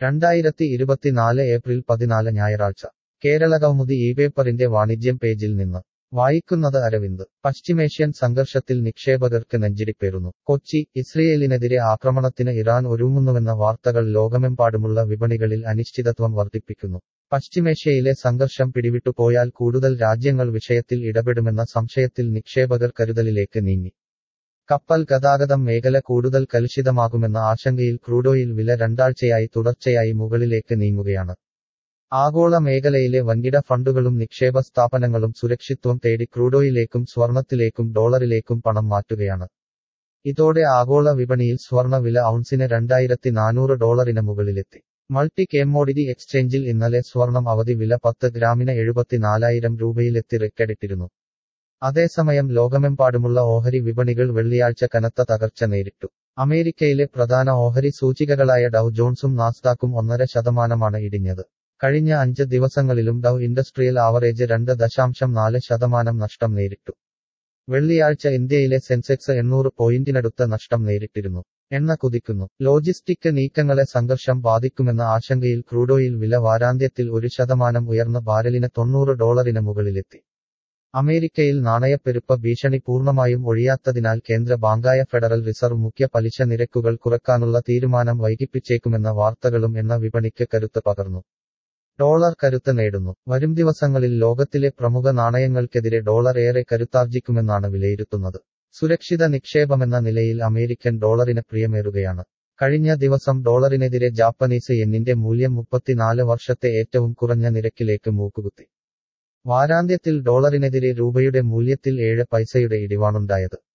രണ്ടായിരത്തി ഇരുപത്തിനാല് ഏപ്രിൽ പതിനാല് ഞായറാഴ്ച കേരള കൗമുദി ഈ പേപ്പറിന്റെ വാണിജ്യം പേജിൽ നിന്ന് വായിക്കുന്നത് അരവിന്ദ് പശ്ചിമേഷ്യൻ സംഘർഷത്തിൽ നിക്ഷേപകർക്ക് നെഞ്ചിടിപ്പേറുന്നു കൊച്ചി ഇസ്രയേലിനെതിരെ ആക്രമണത്തിന് ഇറാൻ ഒരുങ്ങുന്നുവെന്ന വാർത്തകൾ ലോകമെമ്പാടുമുള്ള വിപണികളിൽ അനിശ്ചിതത്വം വർദ്ധിപ്പിക്കുന്നു പശ്ചിമേഷ്യയിലെ സംഘർഷം പിടിവിട്ടുപോയാൽ കൂടുതൽ രാജ്യങ്ങൾ വിഷയത്തിൽ ഇടപെടുമെന്ന സംശയത്തിൽ നിക്ഷേപകർ കരുതലിലേക്ക് നീങ്ങി കപ്പൽ ഗതാഗതം മേഖല കൂടുതൽ കലുഷിതമാകുമെന്ന ആശങ്കയിൽ ക്രൂഡോയിൽ വില രണ്ടാഴ്ചയായി തുടർച്ചയായി മുകളിലേക്ക് നീങ്ങുകയാണ് ആഗോള മേഖലയിലെ വൻകിട ഫണ്ടുകളും നിക്ഷേപ സ്ഥാപനങ്ങളും സുരക്ഷിത്വം തേടി ക്രൂഡോയിലേക്കും സ്വർണത്തിലേക്കും ഡോളറിലേക്കും പണം മാറ്റുകയാണ് ഇതോടെ ആഗോള വിപണിയിൽ സ്വർണ വില ഔൺസിന് രണ്ടായിരത്തി നാനൂറ് ഡോളറിന് മുകളിലെത്തി മൾട്ടി കെമ്മോഡിറ്റി എക്സ്ചേഞ്ചിൽ ഇന്നലെ സ്വർണം അവധി വില പത്ത് ഗ്രാമിന് എഴുപത്തിനാലായിരം രൂപയിലെത്തി റെക്കഡിട്ടിരുന്നു അതേസമയം ലോകമെമ്പാടുമുള്ള ഓഹരി വിപണികൾ വെള്ളിയാഴ്ച കനത്ത തകർച്ച നേരിട്ടു അമേരിക്കയിലെ പ്രധാന ഓഹരി സൂചികകളായ ഡൗ ജോൺസും നാസ്ഡാക്കും ഒന്നര ശതമാനമാണ് ഇടിഞ്ഞത് കഴിഞ്ഞ അഞ്ച് ദിവസങ്ങളിലും ഡൗ ഇൻഡസ്ട്രിയൽ ആവറേജ് രണ്ട് ദശാംശം നാല് ശതമാനം നഷ്ടം നേരിട്ടു വെള്ളിയാഴ്ച ഇന്ത്യയിലെ സെൻസെക്സ് എണ്ണൂറ് പോയിന്റിനടുത്ത നഷ്ടം നേരിട്ടിരുന്നു എണ്ണ കുതിക്കുന്നു ലോജിസ്റ്റിക് നീക്കങ്ങളെ സംഘർഷം ബാധിക്കുമെന്ന ആശങ്കയിൽ ക്രൂഡോയിൽ വില വാരാന്ത്യത്തിൽ ഒരു ശതമാനം ഉയർന്ന ബാരലിന് തൊണ്ണൂറ് ഡോളറിന് മുകളിലെത്തി അമേരിക്കയിൽ നാണയപ്പെരുപ്പ ഭീഷണി പൂർണ്ണമായും ഒഴിയാത്തതിനാൽ കേന്ദ്ര ബാങ്കായ ഫെഡറൽ റിസർവ് മുഖ്യ പലിശ നിരക്കുകൾ കുറക്കാനുള്ള തീരുമാനം വൈകിപ്പിച്ചേക്കുമെന്ന വാർത്തകളും എണ്ണ വിപണിക്ക് കരുത്ത് പകർന്നു ഡോളർ കരുത്ത് നേടുന്നു വരും ദിവസങ്ങളിൽ ലോകത്തിലെ പ്രമുഖ നാണയങ്ങൾക്കെതിരെ ഡോളർ ഏറെ കരുത്താർജിക്കുമെന്നാണ് വിലയിരുത്തുന്നത് സുരക്ഷിത നിക്ഷേപമെന്ന നിലയിൽ അമേരിക്കൻ ഡോളറിന് പ്രിയമേറുകയാണ് കഴിഞ്ഞ ദിവസം ഡോളറിനെതിരെ ജാപ്പനീസ് യെന്നിന്റെ മൂല്യം മുപ്പത്തിനാല് വർഷത്തെ ഏറ്റവും കുറഞ്ഞ നിരക്കിലേക്ക് മൂക്കുകുത്തി വാരാന്ത്യത്തിൽ ഡോളറിനെതിരെ രൂപയുടെ മൂല്യത്തിൽ ഏഴ് പൈസയുടെ ഇടിവാണുണ്ടായത്